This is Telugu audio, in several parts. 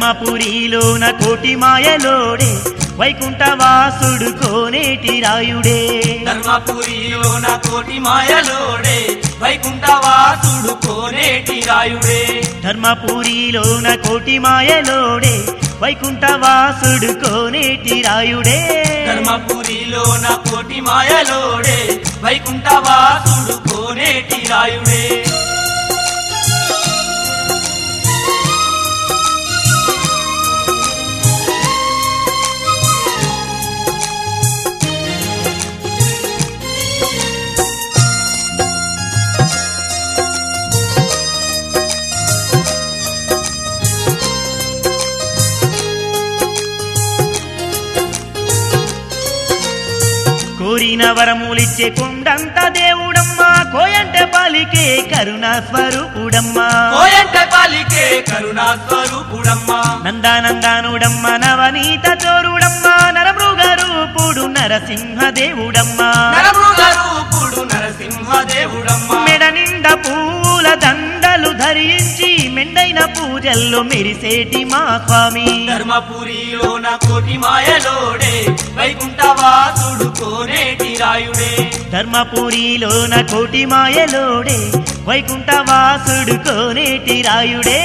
ధర్మపురిలోన కోటి మాయలోడే వైకుంఠవాసుడు కోనేటి రాయుడే ధర్మపురిలోన కోటి మాయలోడే వైకుంఠవాసుడు కోనేటి రాయుడే ధర్మపురిలోన కోటి మాయలోడే వైకుంఠవాసుడు కోనేటి రాయుడే ధర్మపురిలోన కోటి మాయలోడే వైకుంఠవాసుడు కోనేటి రాయుడే కోరిన వరములిచ్చే కొండంత దేవుడమ్మా కోయంటే పలికే కరుణా స్వరూపుడమ్మా కోయంట పలికే కరుణా స్వరూపుడమ్మా నందానందానుడమ్మ నవనీత చోరుడమ్మా నరమృగ రూపుడు నరసింహదేవుడమ్మా నరమృగ రూపుడు నరసింహదేవుడమ్మా మెడ నిండా పూల దండలు ధరించి మెండైన పూజల్లో మెరిసేటి మా స్వామి ధర్మపురిలోన కోటి మాయలోడే వైకుంఠవాసుడు కోనేటి రాయుడే ధర్మపురిలోన కోటి మాయలోడే వైకుంఠవాసుడు కోనేటి రాయుడే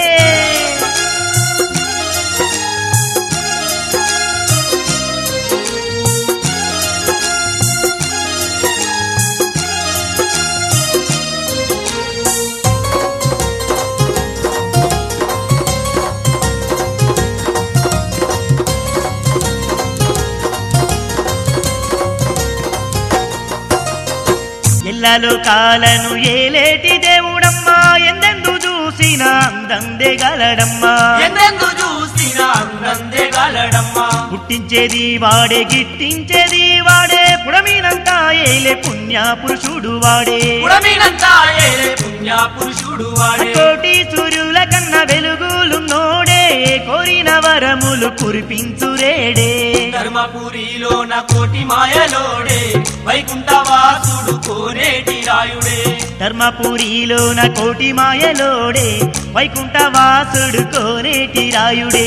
ఎల్లలో కాలను ఏలేటి దేవుడమ్మా ఎందెందు చూసిన అందం దిగలడమ్మా ఎందెందు చూసిన అందందే గలడమ్మా పుట్టించేది వాడే గిట్టించేది వాడే పుడమినంతా ఏలే పుణ్య పురుషుడు వాడే పుడమినంతా ఏలే పుణ్య పురుషుడు వాడే కోటి సూర్యుల కన్న వెలుగులు నోడే కోరిన వరములు కురిపించురేడే ధర్మపురిలోన కోటి మాయలోడే వైకుంఠవాసుడు కోనేటి రాయుడే ధర్మపురిలోన కోటి మాయలోడే వైకుంఠవాసుడు కోనేటి రాయుడే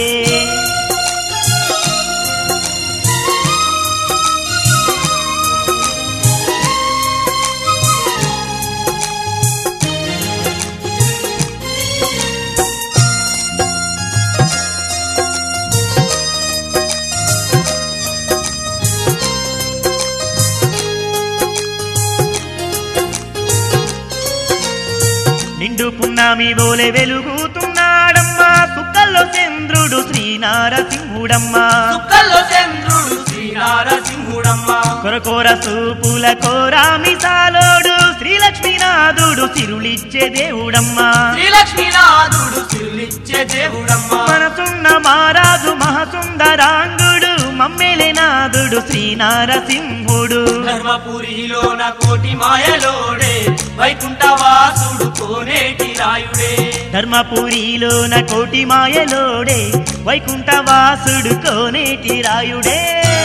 నిండు పున్నామి బోలే వెలుగుతున్నాడమ్మా సుక్కల్లో చంద్రుడు శ్రీనారసింహుడమ్మా సుక్కల్లో చంద్రుడు శ్రీనారసింహుడమ్మా కొరకొర సూపుల కోరామిసాలోడు శ్రీలక్ష్మీనాథుడు సిరులిచ్చే దేవుడమ్మా శ్రీలక్ష్మీనాథుడు సిరులిచ్చే దేవుడమ్మా మనసున్న మారాజు మహసుందరాంగుడు మమ్మెలినాథుడు శ్రీనారసింహుడు ధర్మపురిలోన కోటి మాయలోడే వైకుంఠవాసుడు కోనేటి రాయుడే ధర్మపురిలోన కోటి మాయలోడే వైకుంఠవాసుడు కోనేటి రాయుడే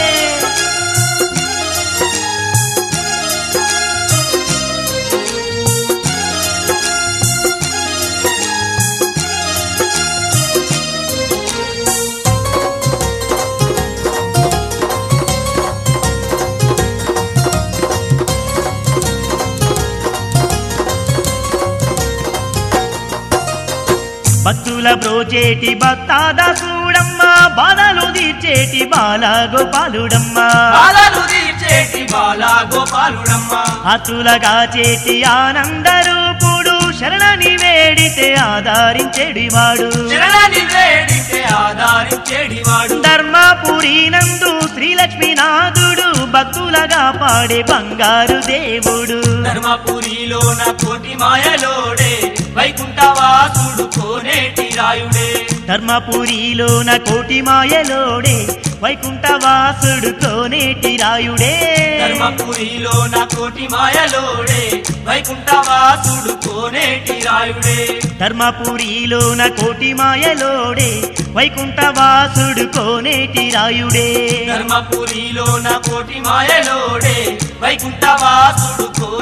భక్తుల బ్రోచేటి భక్తాదాసుడమ్మా బాధలు తీర్చేటి బాలగోపాలుడమ్మా బాలలు తీర్చేటి బాలా గోపాలుడమ్మా అతులగా చేతి ఆనందరూపుడు శరణని వేడితే ఆధారించెడివాడు శరణని వేడితే ఆధారించేడివాడు ధర్మపురి నందు శ్రీలక్ష్మీనాథుడు భక్తులగా పాడే బంగారు దేవుడు ధర్మపురిలోన కోటి మాయలోడే వైకుంఠవాసుడు కోనేటి రాయుడే ధర్మపురిలోన కోటి మాయలోడే వైకుంఠవాసుడు కోనేటి రాయుడే ధర్మపురిలోన కోటి మాయలోడే వైకుంఠవాసుడు కోనేటి రాయుడే ధర్మపురిలోన కోటి మాయలోడే వైకుంఠవాసుడు కోనేటి రాయుడే ధర్మపురిలోన కోటి మాయలోడే వైకుంఠవాసుడు కోనేటి